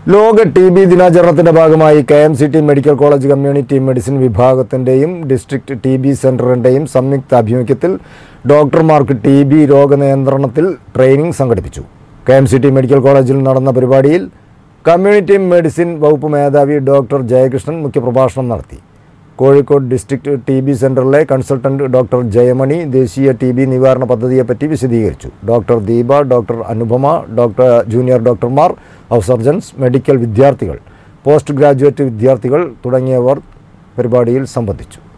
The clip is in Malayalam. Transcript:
ലോക ടി ബി ദിനാചരണത്തിന്റെ ഭാഗമായി K M C T medical college community medicine വിഭാഗത്തിന്റെയും ഡിസ്ട്രിക്ട് ടി ബി സെന്ററിന്റെയും സംയുക്ത ആഭിമുഖ്യത്തിൽ ഡോക്ടർമാർക്ക് ടി ബി രോഗനിയന്ത്രണത്തിൽ ട്രെയിനിംഗ് സംഘടിപ്പിച്ചു K M C T medical കോളേജിൽ നടന്ന പരിപാടിയിൽ കമ്മ്യൂണിറ്റി മെഡിസിൻ വകുപ്പ് മേധാവി ഡോക്ടർ ജയകൃഷ്ണൻ മുഖ്യപ്രഭാഷണം നടത്തി കോഴിക്കോട് ഡിസ്ട്രിക്ട് ടി ബി സെന്ററിലെ കൺസൾട്ടന്റ് ഡോക്ടർ ജയമണി ദേശീയ ടി ബി നിവാരണ പദ്ധതിയെപ്പറ്റി വിശദീകരിച്ചു doctor Deepa doctor Anupama doctor junior ഡോക്ടർമാർ ഹൗസ് സർജൻസ് മെഡിക്കൽ വിദ്യാർത്ഥികൾ പോസ്റ്റ് ഗ്രാജുവേറ്റ് വിദ്യാർത്ഥികൾ തുടങ്ങിയവർ പരിപാടിയിൽ സംബന്ധിച്ചു